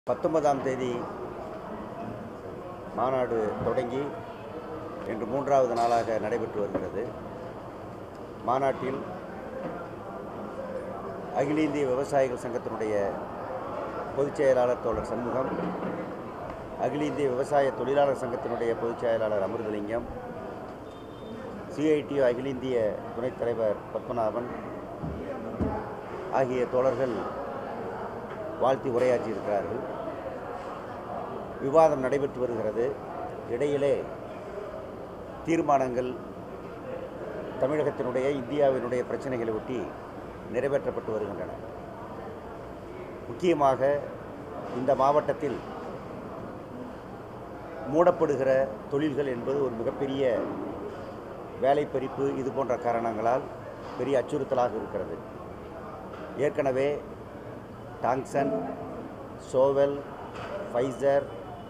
பத்தொன்பதாம் தேதி மாநாடு தொடங்கி இன்று மூன்றாவது நாளாக நடைபெற்று வருகிறது மாநாட்டில் அகில இந்திய விவசாயிகள் சங்கத்தினுடைய பொதுச் செயலாளர் தோழர் சண்முகம் அகில இந்திய விவசாய தொழிலாளர் சங்கத்தினுடைய பொதுச் செயலாளர் அமிர்தலிங்கம் சிஐடியு அகில இந்திய துணைத் தலைவர் பத்மநாபன் ஆகிய தோழர்கள் வாழ்த்தி உரையாற்றியிருக்கிறார்கள் விவாதம் நடைபெற்று வருகிறது இடையிலே தீர்மானங்கள் தமிழகத்தினுடைய இந்தியாவினுடைய பிரச்சனைகளை ஒட்டி நிறைவேற்றப்பட்டு வருகின்றன முக்கியமாக இந்த மாவட்டத்தில் மூடப்படுகிற தொழில்கள் என்பது ஒரு மிகப்பெரிய வேலைப்பறிப்பு இது போன்ற காரணங்களால் பெரிய அச்சுறுத்தலாக இருக்கிறது ஏற்கனவே டாங்சன் சோவெல் ஃபைசர்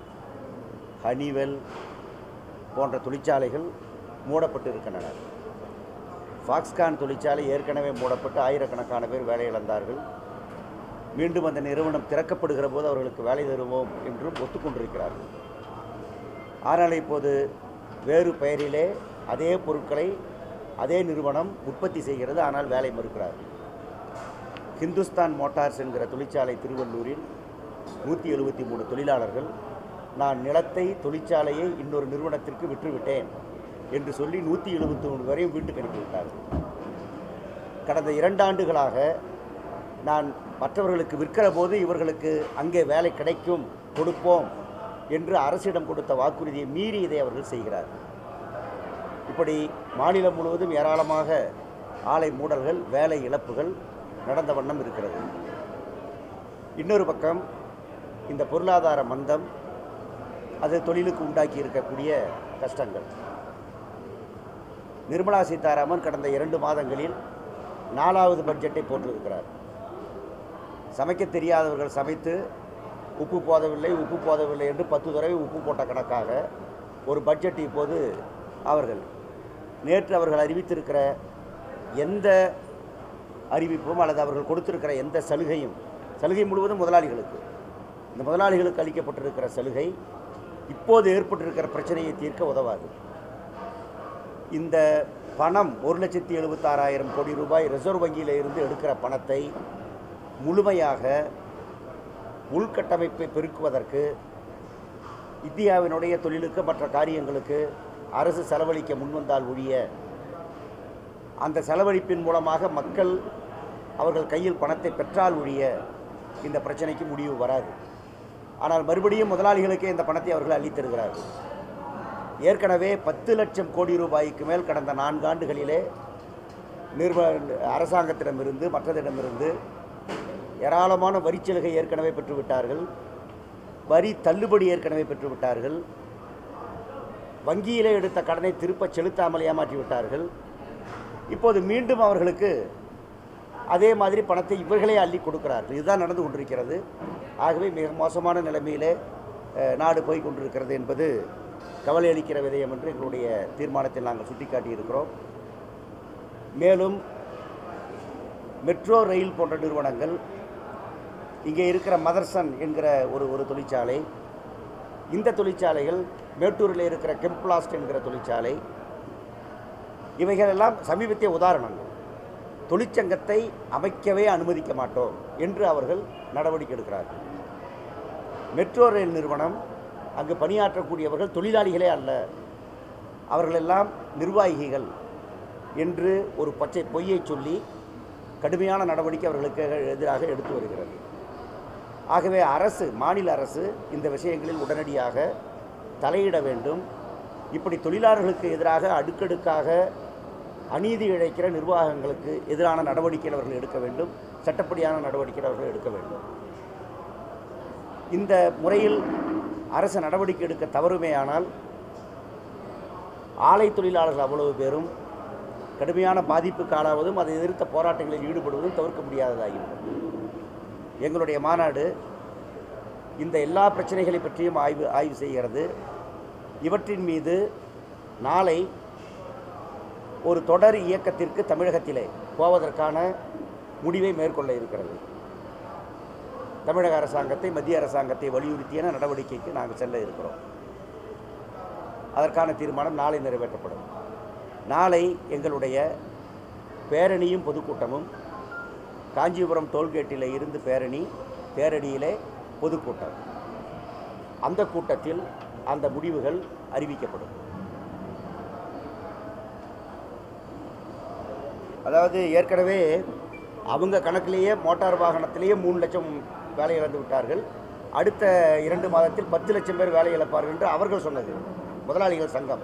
ஹனிவெல் போன்ற தொழிற்சாலைகள் மூடப்பட்டு இருக்கின்றன ஃபாக்ஸ்கான் தொழிற்சாலை ஏற்கனவே மூடப்பட்டு ஆயிரக்கணக்கான பேர் வேலை இழந்தார்கள் மீண்டும் அந்த நிறுவனம் திறக்கப்படுகிற போது அவர்களுக்கு வேலை தருவோம் என்றும் ஒத்துக்கொண்டிருக்கிறார்கள் ஆனால் இப்போது வேறு பெயரிலே அதே பொருட்களை அதே நிறுவனம் உற்பத்தி செய்கிறது ஆனால் வேலை மறுக்கிறார்கள் ஹிந்துஸ்தான் மோட்டார்ஸ் என்கிற தொழிற்சாலை திருவள்ளூரில் நூற்றி எழுபத்தி மூணு தொழிலாளர்கள் நான் நிலத்தை தொழிற்சாலையை இன்னொரு நிறுவனத்திற்கு விற்றுவிட்டேன் என்று சொல்லி நூற்றி எழுபத்தி மூணு வரையும் வீட்டுக்கு அனுப்பிவிட்டார்கள் கடந்த இரண்டு ஆண்டுகளாக நான் மற்றவர்களுக்கு விற்கிற போது இவர்களுக்கு அங்கே வேலை கிடைக்கும் கொடுப்போம் என்று அரசிடம் கொடுத்த வாக்குறுதியை மீறி இதை அவர்கள் செய்கிறார்கள் இப்படி மாநிலம் முழுவதும் ஏராளமாக ஆலை மூடல்கள் வேலை இழப்புகள் நடந்த வண்ணம் இருக்கிறது இன்னொரு பக்கம் இந்த பொருளாதார மந்தம் அது தொழிலுக்கு உண்டாக்கி இருக்கக்கூடிய கஷ்டங்கள் நிர்மலா சீதாராமன் கடந்த இரண்டு மாதங்களில் நாலாவது பட்ஜெட்டை போட்டிருக்கிறார் சமைக்க தெரியாதவர்கள் சமைத்து உப்பு போதவில்லை உப்பு போதவில்லை என்று பத்து தடவை உப்பு போட்ட கணக்காக ஒரு பட்ஜெட் இப்போது அவர்கள் நேற்று அவர்கள் அறிவித்திருக்கிற எந்த அறிவிப்பும் அல்லது அவர்கள் கொடுத்திருக்கிற எந்த சலுகையும் சலுகை முழுவதும் முதலாளிகளுக்கு இந்த முதலாளிகளுக்கு அளிக்கப்பட்டிருக்கிற சலுகை இப்போது ஏற்பட்டிருக்கிற பிரச்சனையை தீர்க்க உதவாது இந்த பணம் ஒரு லட்சத்தி எழுபத்தாறாயிரம் கோடி ரூபாய் ரிசர்வ் வங்கியில் இருந்து எடுக்கிற பணத்தை முழுமையாக உள்கட்டமைப்பை பெருக்குவதற்கு இந்தியாவினுடைய தொழிலுக்கு மற்ற காரியங்களுக்கு அரசு செலவழிக்க முன்வந்தால் ஒழிய அந்த செலவழிப்பின் மூலமாக மக்கள் அவர்கள் கையில் பணத்தை பெற்றால் ஒழிய இந்த பிரச்சனைக்கு முடிவு வராது ஆனால் மறுபடியும் முதலாளிகளுக்கே இந்த பணத்தை அவர்கள் அள்ளித்தருகிறார்கள் ஏற்கனவே பத்து லட்சம் கோடி ரூபாய்க்கு மேல் கடந்த நான்கு ஆண்டுகளிலே நிர்வ அரசாங்கத்திடமிருந்து மற்றதிடமிருந்து ஏராளமான வரிச்சலுகை ஏற்கனவே பெற்றுவிட்டார்கள் வரி தள்ளுபடி ஏற்கனவே பெற்றுவிட்டார்கள் வங்கியிலே எடுத்த கடனை திருப்பச் செலுத்தாமல் ஏமாற்றி விட்டார்கள் இப்போது மீண்டும் அவர்களுக்கு அதே மாதிரி பணத்தை இவர்களே அள்ளி கொடுக்கிறார்கள் இதுதான் நடந்து கொண்டிருக்கிறது ஆகவே மிக மோசமான நிலைமையிலே அஹ், நாடு போய் கொண்டிருக்கிறது என்பது கவலை அளிக்கிற விதயம் என்று எங்களுடைய தீர்மானத்தில் நாங்கள் சுட்டிக்காட்டியிருக்கிறோம் மேலும் மெட்ரோ ரயில் போன்ற நிறுவனங்கள் இங்கே இருக்கிற மதர்சன் என்கிற ஒரு ஒரு தொழிற்சாலை இந்த தொழிற்சாலைகள் மேட்டூரில் இருக்கிற கெம்ப்ளாஸ்ட் என்கிற தொழிற்சாலை இவைகளெல்லாம் சமீபத்திய உதாரணங்கள் தொழிற்சங்கத்தை அமைக்கவே அனுமதிக்க மாட்டோம் என்று அவர்கள் நடவடிக்கை எடுக்கிறார்கள் மெட்ரோ ரயில் நிறுவனம் அங்கு பணியாற்றக்கூடியவர்கள் தொழிலாளிகளே அல்ல அவர்களெல்லாம் நிர்வாகிகள் என்று ஒரு பச்சை பொய்யை சொல்லி கடுமையான நடவடிக்கை அவர்களுக்கு எதிராக எடுத்து வருகிறது ஆகவே அரசு மாநில அரசு இந்த விஷயங்களில் உடனடியாக தலையிட வேண்டும் இப்படி தொழிலாளர்களுக்கு எதிராக அடுக்கடுக்காக அநீதி இழைக்கிற நிர்வாகங்களுக்கு எதிரான நடவடிக்கைகள் அவர்கள் எடுக்க வேண்டும் சட்டப்படியான நடவடிக்கைகள் அவர்கள் எடுக்க வேண்டும் இந்த முறையில் அரசு நடவடிக்கை எடுக்க தவறுமேயானால் ஆலை தொழிலாளர்கள் அவ்வளவு பேரும் கடுமையான பாதிப்புக்கு ஆளாவதும் அதை எதிர்த்த போராட்டங்களில் ஈடுபடுவதும் தவிர்க்க முடியாததாகிவிடும் எங்களுடைய மாநாடு இந்த எல்லா பிரச்சனைகளை பற்றியும் ஆய்வு ஆய்வு செய்கிறது இவற்றின் மீது நாளை ஒரு தொடர் இயக்கத்திற்கு தமிழகத்திலே போவதற்கான முடிவை மேற்கொள்ள இருக்கிறது தமிழக அரசாங்கத்தை மத்திய அரசாங்கத்தை வலியுறுத்தியான நடவடிக்கைக்கு நாங்கள் செல்ல இருக்கிறோம் அதற்கான தீர்மானம் நாளை நிறைவேற்றப்படும் நாளை எங்களுடைய பேரணியும் பொதுக்கூட்டமும் காஞ்சிபுரம் டோல்கேட்டில் இருந்து பேரணி தேரடியிலே பொதுக்கூட்டம் அந்த கூட்டத்தில் அந்த முடிவுகள் அறிவிக்கப்படும் அதாவது ஏற்கனவே அவங்க கணக்கிலேயே மோட்டார் வாகனத்திலேயே மூணு லட்சம் வேலை இழந்து விட்டார்கள் அடுத்த இரண்டு மாதத்தில் பத்து லட்சம் பேர் வேலை இழப்பார்கள் என்று அவர்கள் சொன்னது முதலாளிகள் சங்கம்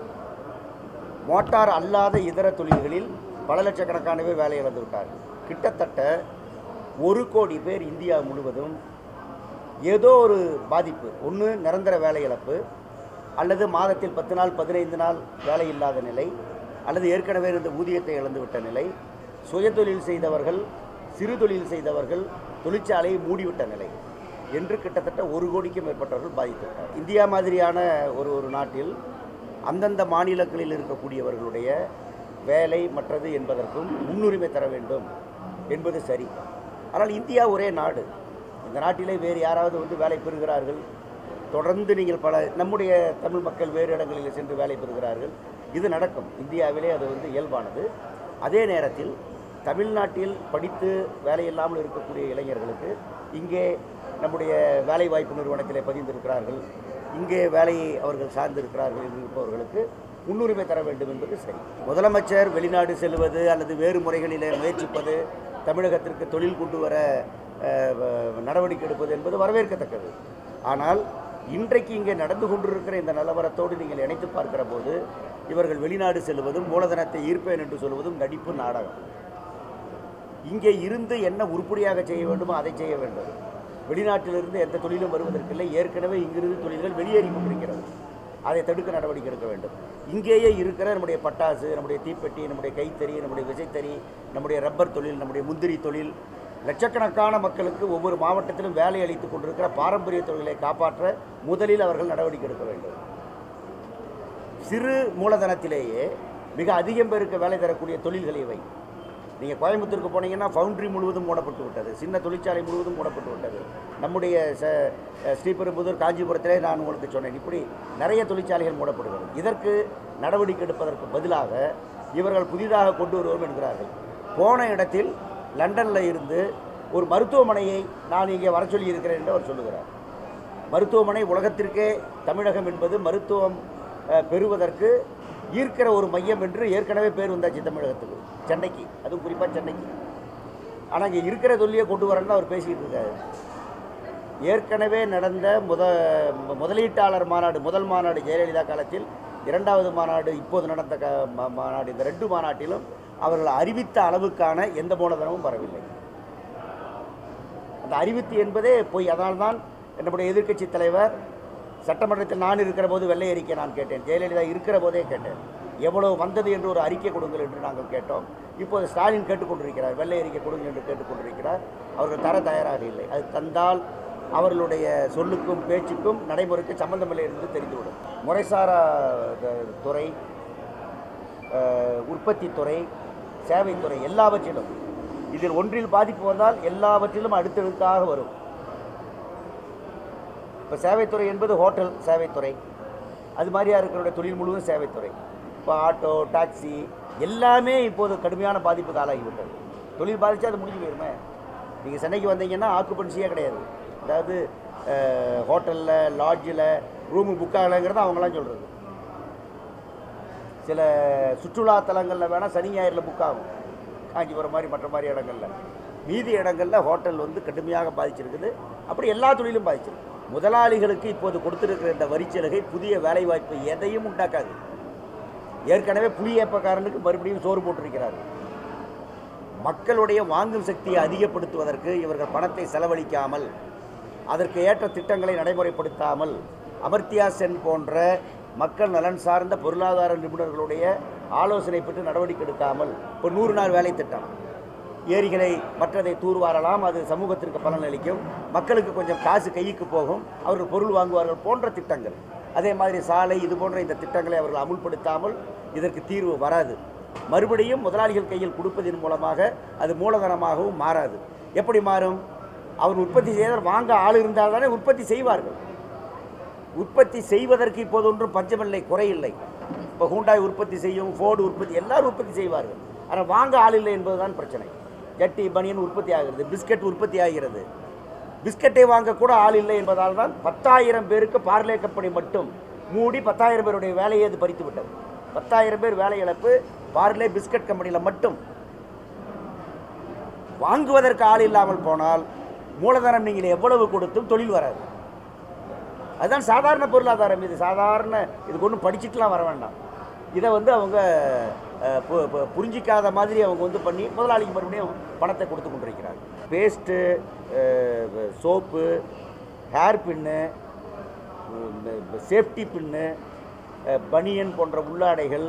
மோட்டார் அல்லாத இதர தொழில்களில் பல லட்சக்கணக்கான பேர் வேலை இழந்து விட்டார்கள் கிட்டத்தட்ட ஒரு கோடி பேர் இந்தியா முழுவதும் ஏதோ ஒரு பாதிப்பு ஒன்று நிரந்தர வேலை இழப்பு அல்லது மாதத்தில் பத்து நாள் பதினைந்து நாள் வேலை இல்லாத நிலை அல்லது ஏற்கனவே இருந்த ஊதியத்தை இழந்துவிட்ட நிலை சுயதொழில் செய்தவர்கள் சிறு தொழில் செய்தவர்கள் தொழிற்சாலையை மூடிவிட்ட நிலை என்று கிட்டத்தட்ட ஒரு கோடிக்கும் மேற்பட்டவர்கள் பாதித்துவிட்டார் இந்தியா மாதிரியான ஒரு ஒரு நாட்டில் அந்தந்த மாநிலங்களில் இருக்கக்கூடியவர்களுடைய வேலை மற்றது என்பதற்கும் முன்னுரிமை தர வேண்டும் என்பது சரி ஆனால் இந்தியா ஒரே நாடு இந்த நாட்டிலே வேறு யாராவது வந்து வேலை பெறுகிறார்கள் தொடர்ந்து நீங்கள் பல நம்முடைய தமிழ் மக்கள் வேறு இடங்களில் சென்று வேலை பெறுகிறார்கள் இது நடக்கும் இந்தியாவிலே அது வந்து இயல்பானது அதே நேரத்தில் தமிழ்நாட்டில் படித்து வேலை இல்லாமல் இருக்கக்கூடிய இளைஞர்களுக்கு இங்கே நம்முடைய வேலைவாய்ப்பு நிறுவனத்திலே பதிந்திருக்கிறார்கள் இங்கே வேலையை அவர்கள் சார்ந்திருக்கிறார்கள் என்று இருப்பவர்களுக்கு முன்னுரிமை தர வேண்டும் என்பது சரி முதலமைச்சர் வெளிநாடு செல்வது அல்லது வேறு முறைகளிலே முயற்சிப்பது தமிழகத்திற்கு தொழில் கொண்டு வர அஹ், வ- நடவடிக்கை எடுப்பது என்பது வரவேற்கத்தக்கது ஆனால் இன்றைக்கு இங்கே நடந்து கொண்டிருக்கிற இந்த நிலவரத்தோடு நீங்கள் இணைத்து பார்க்கிற போது இவர்கள் வெளிநாடு செல்வதும் மூலதனத்தை ஈர்ப்பேன் என்று சொல்வதும் நடிப்பு நாடகம் இங்கே இருந்து என்ன உருப்படியாக செய்ய வேண்டுமோ அதை செய்ய வேண்டும் வெளிநாட்டிலிருந்து எந்த தொழிலும் வருவதற்கில்லை ஏற்கனவே இங்கிருந்து தொழில்கள் வெளியேறி கொண்டிருக்கிறது அதை தடுக்க நடவடிக்கை எடுக்க வேண்டும் இங்கேயே இருக்கிற நம்முடைய பட்டாசு நம்முடைய தீப்பெட்டி நம்முடைய கைத்தறி நம்முடைய விசைத்தறி நம்முடைய ரப்பர் தொழில் நம்முடைய முந்திரி தொழில் லட்சக்கணக்கான மக்களுக்கு ஒவ்வொரு மாவட்டத்திலும் வேலை அளித்துக் கொண்டிருக்கிற பாரம்பரிய தொழிலை காப்பாற்ற முதலில் அவர்கள் நடவடிக்கை எடுக்க வேண்டும் சிறு மூலதனத்திலேயே மிக அதிகம் பேருக்கு வேலை தரக்கூடிய தொழில்கள் இவை நீங்கள் கோயம்புத்தூருக்கு போனீங்கன்னா ஃபவுண்டரி முழுவதும் மூடப்பட்டு விட்டது சின்ன தொழிற்சாலை முழுவதும் மூடப்பட்டு விட்டது நம்முடைய ச ஸ்ரீபெரும்புதூர் காஞ்சிபுரத்திலே நான் உங்களுக்கு சொன்னேன் இப்படி நிறைய தொழிற்சாலைகள் மூடப்படுகிறது இதற்கு நடவடிக்கை எடுப்பதற்கு பதிலாக இவர்கள் புதிதாக கொண்டு வருவோம் என்கிறார்கள் போன இடத்தில் லண்டனில் இருந்து ஒரு மருத்துவமனையை நான் இங்கே வர சொல்லி இருக்கிறேன் என்று அவர் சொல்லுகிறார் மருத்துவமனை உலகத்திற்கே தமிழகம் என்பது மருத்துவம் அஹ், பெறுவதற்கு ஈர்க்கிற ஒரு மையம் என்று ஏற்கனவே பேர் வந்தாச்சு தமிழகத்துக்கு சென்னைக்கு அதுவும் குறிப்பாக சென்னைக்கு ஆனால் இங்கே இருக்கிற தொல்லியை கொண்டு வரேன்னு அவர் பேசிக்கிட்டு இருக்காரு ஏற்கனவே நடந்த முத முதலீட்டாளர் மாநாடு முதல் மாநாடு ஜெயலலிதா காலத்தில் இரண்டாவது மாநாடு இப்போது நடந்த க மா- மாநாடு இந்த ரெண்டு மாநாட்டிலும் அவர்கள் அறிவித்த அளவுக்கான எந்த மூலதனமும் வரவில்லை அந்த அறிவித்து என்பதே பொய் அதனால்தான் நம்முடைய எதிர்க்கட்சி தலைவர் சட்டமன்றத்தில் நான் இருக்கிற போது வெள்ளை அறிக்கை நான் கேட்டேன் ஜெயலலிதா இருக்கிற போதே கேட்டேன் எவ்வளவு வந்தது என்று ஒரு அறிக்கை கொடுங்கள் என்று நாங்கள் கேட்டோம் இப்போது ஸ்டாலின் கேட்டுக்கொண்டிருக்கிறார் வெள்ளை அறிக்கை கொடுங்கள் என்று கேட்டுக்கொண்டிருக்கிறார் அவர்கள் தர தயாராக இல்லை அது தந்தால் அவர்களுடைய சொல்லுக்கும் பேச்சுக்கும் நடைமுறைக்கு சம்பந்தமில்லை என்று தெரிந்துவிடும் முறைசாரா த- துறை அஹ், உற்பத்தித் துறை சேவைத்துறை எல்லாவற்றிலும் இதில் ஒன்றில் பாதிப்பு வந்தால் எல்லாவற்றிலும் அடுத்தடுத்தாக வரும் இப்போ சேவைத்துறை என்பது ஹோட்டல் சேவைத்துறை அது மாதிரியா இருக்கிற தொழில் முழுவதும் சேவைத்துறை இப்போ ஆட்டோ டாக்ஸி எல்லாமே இப்போது கடுமையான பாதிப்புக்கு ஆளாகிவிட்டது தொழில் பாதிச்சா அது முடிஞ்சு போயிருமே நீங்கள் சென்னைக்கு வந்தீங்கன்னா ஆக்குபன்சியே கிடையாது அதாவது ஹோட்டலில் லாட்ஜில் ரூமு புக் ஆகலைங்கிறது அவங்களாம் சொல்கிறது சில சுற்றுலா தலங்களில் வேணால் சனி ஞாயிறில் புக் ஆகும் காஞ்சிபுரம் மாதிரி மற்ற மாதிரி இடங்களில் மீதி இடங்களில் ஹோட்டல் வந்து கடுமையாக பாதிச்சிருக்குது அப்படி எல்லா தொழிலும் பாதிச்சிருக்கு முதலாளிகளுக்கு இப்போது கொடுத்திருக்கிற இந்த வரிச்சலுகை புதிய வேலைவாய்ப்பு எதையும் உண்டாக்காது ஏற்கனவே புளியேப்பக்காரனுக்கு மறுபடியும் சோறு போட்டிருக்கிறார் மக்களுடைய வாங்கும் சக்தியை அதிகப்படுத்துவதற்கு இவர்கள் பணத்தை செலவழிக்காமல் அதற்கு ஏற்ற திட்டங்களை நடைமுறைப்படுத்தாமல் அமர்த்தியா சென் போன்ற மக்கள் நலன் சார்ந்த பொருளாதார நிபுணர்களுடைய ஆலோசனை பெற்று நடவடிக்கை எடுக்காமல் இப்போ நூறு நாள் வேலை திட்டம் ஏரிகளை மற்றதை தூர்வாரலாம் அது சமூகத்திற்கு பலன் அளிக்கும் மக்களுக்கு கொஞ்சம் காசு கைக்கு போகும் அவர்கள் பொருள் வாங்குவார்கள் போன்ற திட்டங்கள் அதே மாதிரி சாலை இது போன்ற இந்த திட்டங்களை அவர்கள் அமுல்படுத்தாமல் இதற்கு தீர்வு வராது மறுபடியும் முதலாளிகள் கையில் கொடுப்பதன் மூலமாக அது மூலதனமாகவும் மாறாது எப்படி மாறும் அவர் உற்பத்தி செய்தால் வாங்க ஆள் இருந்தால் தானே உற்பத்தி செய்வார்கள் உற்பத்தி செய்வதற்கு இப்போது ஒன்றும் பஞ்சமில்லை குறையில்லை இப்போ ஹூண்டாய் உற்பத்தி செய்யும் ஃபோர்டு உற்பத்தி எல்லாரும் உற்பத்தி செய்வார்கள் ஆனால் வாங்க ஆள் இல்லை என்பதுதான் பிரச்சனை ஜட்டி பனியன் உற்பத்தி ஆகிறது பிஸ்கட் உற்பத்தி ஆகிறது பிஸ்கட்டை வாங்க கூட ஆள் இல்லை என்பதால் தான் பத்தாயிரம் பேருக்கு பார்லே கம்பெனி மட்டும் மூடி பத்தாயிரம் பேருடைய வேலையை அது பறித்து விட்டது பத்தாயிரம் பேர் வேலை இழப்பு பார்லே பிஸ்கட் கம்பெனியில் மட்டும் வாங்குவதற்கு ஆள் இல்லாமல் போனால் மூலதனம் நீங்கள் எவ்வளவு கொடுத்தும் தொழில் வராது அதுதான் சாதாரண பொருளாதாரம் இது சாதாரண இதுக்கு ஒன்றும் படிச்சுட்டுலாம் வர வேண்டாம் இதை வந்து அவங்க அஹ், பு- பு- புரிஞ்சிக்காத மாதிரி அவங்க வந்து பண்ணி முதலாளிக்கு மறுபடியும் பணத்தை கொடுத்து கொண்டிருக்கிறாங்க paste soap hair pin safety pin அஹ், பனியன் போன்ற உள்ளாடைகள்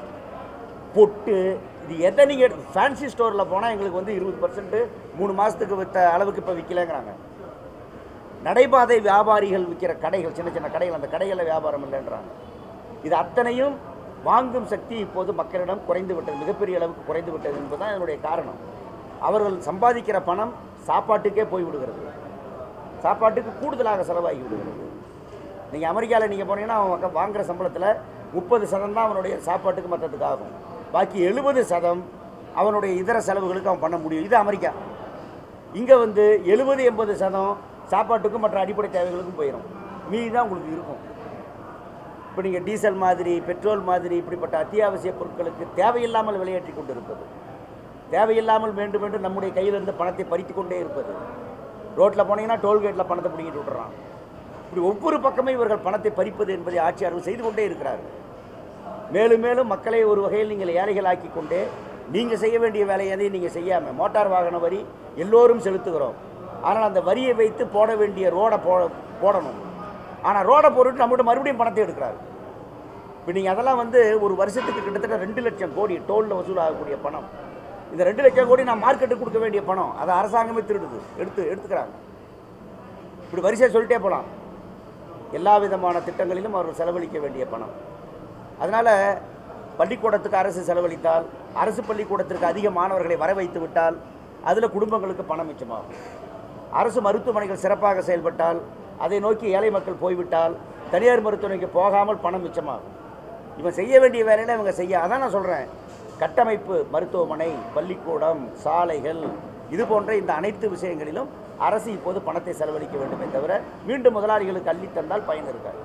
பொட்டு இது எதை நீங்கள் ஃபேன்சி ஸ்டோரில் போனால் எங்களுக்கு வந்து இருபது பர்சன்ட் மூணு மாதத்துக்கு விற்ற அளவுக்கு இப்போ விற்கலைங்கிறாங்க நடைபாதை வியாபாரிகள் விற்கிற கடைகள் சின்ன சின்ன கடைகள் அந்த கடைகளில் வியாபாரம் இல்லைன்றாங்க இது அத்தனையும் வாங்கும் சக்தி இப்போது மக்களிடம் குறைந்து விட்டது மிகப்பெரிய அளவுக்கு குறைந்து விட்டது என்பதுதான் இதனுடைய காரணம் அவர்கள் சம்பாதிக்கிற பணம் சாப்பாட்டுக்கே போய் விடுகிறது சாப்பாட்டுக்கு கூடுதலாக செலவாகி விடுகிறது நீங்கள் அமெரிக்காவில் நீங்கள் போனீங்கன்னா அவன் வாங்குற சம்பளத்தில் முப்பது சதம் தான் அவனுடைய சாப்பாட்டுக்கு மற்றதுக்கு ஆகும் பாக்கி எழுபது சதம் அவனுடைய இதர செலவுகளுக்கு அவன் பண்ண முடியும் இது அமெரிக்கா இங்கே வந்து எழுபது எண்பது சதம் சாப்பாட்டுக்கும் மற்ற அடிப்படை தேவைகளுக்கும் போயிடும் மீதி தான் உங்களுக்கு இருக்கும் இப்போ நீங்கள் டீசல் மாதிரி பெட்ரோல் மாதிரி இப்படிப்பட்ட அத்தியாவசிய பொருட்களுக்கு தேவையில்லாமல் விலையேற்றி கொண்டு இருப்பது தேவையில்லாமல் வேண்டும் என்று நம்முடைய கையிலிருந்து பணத்தை பறித்து கொண்டே இருப்பது ரோட்டில் போனீங்கன்னா டோல்கேட்டில் பணத்தை பிடிங்கிட்டு விட்டுறான் இப்படி ஒவ்வொரு பக்கமும் இவர்கள் பணத்தை பறிப்பது என்பதை ஆட்சியாளர்கள் செய்து கொண்டே இருக்கிறார்கள் மேலும் மேலும் மக்களை ஒரு வகையில் நீங்கள் ஏழைகளாக்கி கொண்டே நீங்கள் செய்ய வேண்டிய வேலையை எதையும் நீங்கள் செய்யாமல் மோட்டார் வாகன வரி எல்லோரும் செலுத்துகிறோம் ஆனால் அந்த வரியை வைத்து போட வேண்டிய ரோடை போ போடணும் ஆனால் ரோடை போட்டுட்டு நம்மகிட்ட மறுபடியும் பணத்தை எடுக்கிறாரு இப்போ நீங்கள் அதெல்லாம் வந்து ஒரு வருஷத்துக்கு கிட்டத்தட்ட ரெண்டு லட்சம் கோடி டோலில் வசூலாகக்கூடிய பணம் இந்த ரெண்டு லட்சம் கோடி நான் மார்க்கெட்டுக்கு கொடுக்க வேண்டிய பணம் அதை அரசாங்கமே திருடுது எடுத்து எடுத்துக்கிறாங்க இப்படி வரிசையாக சொல்லிட்டே போகலாம் எல்லா விதமான திட்டங்களிலும் அவர்கள் செலவழிக்க வேண்டிய பணம் அதனால் பள்ளிக்கூடத்துக்கு அரசு செலவழித்தால் அரசு பள்ளிக்கூடத்திற்கு அதிக மாணவர்களை வர வைத்து விட்டால் அதில் குடும்பங்களுக்கு பணம் மிச்சமாகும் அரசு மருத்துவமனைகள் சிறப்பாக செயல்பட்டால் அதை நோக்கி ஏழை மக்கள் போய்விட்டால் தனியார் மருத்துவமனைக்கு போகாமல் பணம் மிச்சமாகும் இவன் செய்ய வேண்டிய வேலையில இவங்க செய்ய அதான் நான் சொல்கிறேன் கட்டமைப்பு மருத்துவமனை பள்ளிக்கூடம் சாலைகள் இது போன்ற இந்த அனைத்து விஷயங்களிலும் அரசு இப்போது பணத்தை செலவழிக்க வேண்டுமே தவிர மீண்டும் முதலாளிகளுக்கு அள்ளி தந்தால் பயன் இருக்காது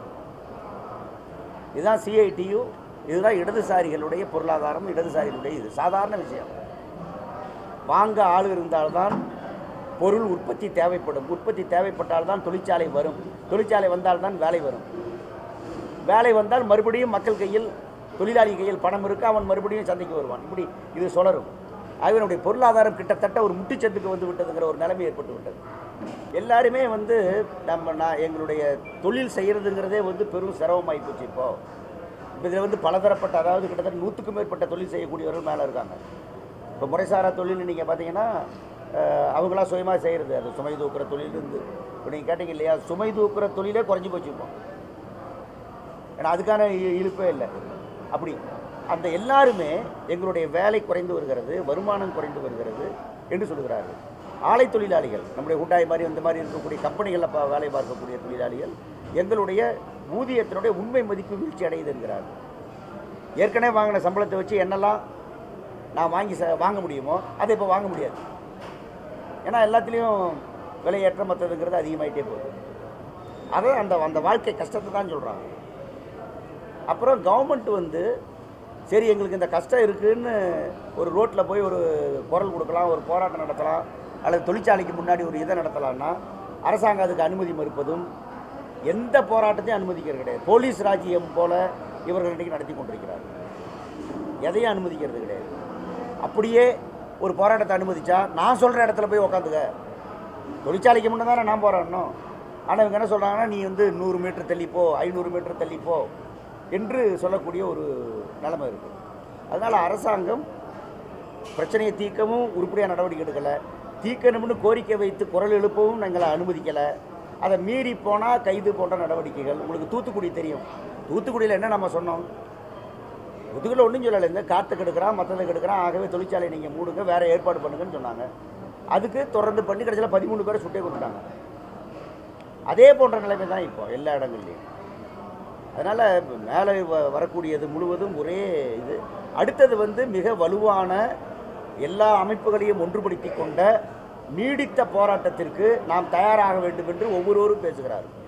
இதுதான் சிஐடியு இதுதான் இடதுசாரிகளுடைய பொருளாதாரம் இடதுசாரிகளுடைய இது சாதாரண விஷயம் வாங்க ஆள் இருந்தால்தான் பொருள் உற்பத்தி தேவைப்படும் உற்பத்தி தேவைப்பட்டால்தான் தொழிற்சாலை வரும் தொழிற்சாலை வந்தால்தான் வேலை வரும் வேலை வந்தால் மறுபடியும் மக்கள் கையில் தொழிலாளி கையில் பணம் இருக்கு அவன் மறுபடியும் சந்தைக்கு வருவான் இப்படி இது சுழரும் ஆகவே நம்முடைய பொருளாதாரம் கிட்டத்தட்ட ஒரு முட்டுச்சத்துக்கு வந்து விட்டதுங்கிற ஒரு நிலைமை ஏற்பட்டு விட்டது எல்லாருமே வந்து நம்ம நான் எங்களுடைய தொழில் செய்கிறதுங்கிறதே வந்து பெரும் சிரமமாகி போச்சு இப்போ இப்போ இதில் வந்து பலதரப்பட்ட அதாவது கிட்டத்தட்ட நூற்றுக்கும் மேற்பட்ட தொழில் செய்யக்கூடியவர்கள் மேலே இருக்காங்க இப்போ முறைசாரா தொழில் நீங்கள் பார்த்தீங்கன்னா அஹ், அவங்களா சுயமாக செய்கிறது அது சுமை தூக்குற தொழில் இருந்து இப்போ நீங்கள் கேட்டீங்க இல்லையா சுமை தூக்குற தொழிலே குறைஞ்சி போச்சு இப்போ ஏன்னா அதுக்கான இ- இழுப்பே இல்லை அப்படி அந்த எல்லாருமே எங்களுடைய வேலை குறைந்து வருகிறது வருமானம் குறைந்து வருகிறது என்று சொல்கிறார்கள் ஆலை தொழிலாளிகள் நம்முடைய ஹுண்டாய் மாதிரி இந்த மாதிரி இருக்கக்கூடிய கம்பெனிகளில் ப- வேலை பார்க்கக்கூடிய தொழிலாளிகள் எங்களுடைய ஊதியத்தினுடைய உண்மை மதிப்பு வீழ்ச்சி அடையுது என்கிறார்கள் ஏற்கனவே வாங்கின சம்பளத்தை வச்சு என்னெல்லாம் நான் வாங்கி ச வாங்க முடியுமோ அதை இப்போ வாங்க முடியாது ஏன்னா எல்லாத்துலேயும் விலையேற்ற மற்றதுங்கிறது அதிகமாயிட்டே போகுது அதை அந்த அந்த வாழ்க்கை கஷ்டத்தை தான் சொல்கிறாங்க அப்புறம் கவர்மெண்ட் வந்து சரி எங்களுக்கு இந்த கஷ்டம் இருக்குன்னு ஒரு ரோட்டில் போய் ஒரு குரல் கொடுக்கலாம் ஒரு போராட்டம் நடத்தலாம் அல்லது தொழிற்சாலைக்கு முன்னாடி ஒரு இதை நடத்தலாம்னா அரசாங்கம் அதுக்கு அனுமதி மறுப்பதும் எந்த போராட்டத்தையும் அனுமதிக்கிறது கிடையாது போலீஸ் ராஜ்யம் போல இவர்கள் இன்றைக்கு நடத்தி கொண்டிருக்கிறார்கள் எதையும் அனுமதிக்கிறது கிடையாது அப்படியே ஒரு போராட்டத்தை அனுமதிச்சா நான் சொல்கிற இடத்துல போய் உக்காந்துக்க தொழிற்சாலைக்கு முன்னே தானே நான் போராடணும் ஆனால் இவங்க என்ன சொல்கிறாங்கன்னா நீ வந்து நூறு மீட்டர் தள்ளிப்போ ஐநூறு மீட்டர் தள்ளிப்போ என்று சொல்லக்கூடிய ஒரு நிலைமை இருக்குது அதனால் அரசாங்கம் பிரச்சனையை தீர்க்கவும் உருப்படியாக நடவடிக்கை எடுக்கலை தீர்க்கணும்னு கோரிக்கை வைத்து குரல் எழுப்பவும் எங்களை அனுமதிக்கலை அதை மீறி போனால் கைது போன்ற நடவடிக்கைகள் உங்களுக்கு தூத்துக்குடி தெரியும் தூத்துக்குடியில் என்ன நம்ம சொன்னோம் தூத்துக்குடியில் ஒன்றும் சொல்லலை இந்த காற்று கெடுக்கிறான் மற்றதை கெடுக்கிறான் ஆகவே தொழிற்சாலை நீங்கள் மூடுங்க வேறு ஏற்பாடு பண்ணுங்கன்னு சொன்னாங்க அதுக்கு தொடர்ந்து பண்ணி கடைசியில் பதிமூணு பேரை சுட்டே கொடுத்துட்டாங்க அதே போன்ற நிலைமை தான் இப்போ எல்லா இடங்கள்லையும் அதனால் மேலே வ- வரக்கூடியது முழுவதும் ஒரே இது அடுத்தது வந்து மிக வலுவான எல்லா அமைப்புகளையும் ஒன்றுபடுத்தி கொண்ட நீடித்த போராட்டத்திற்கு நாம் தயாராக வேண்டும் என்று ஒவ்வொருவரும் பேசுகிறார்கள்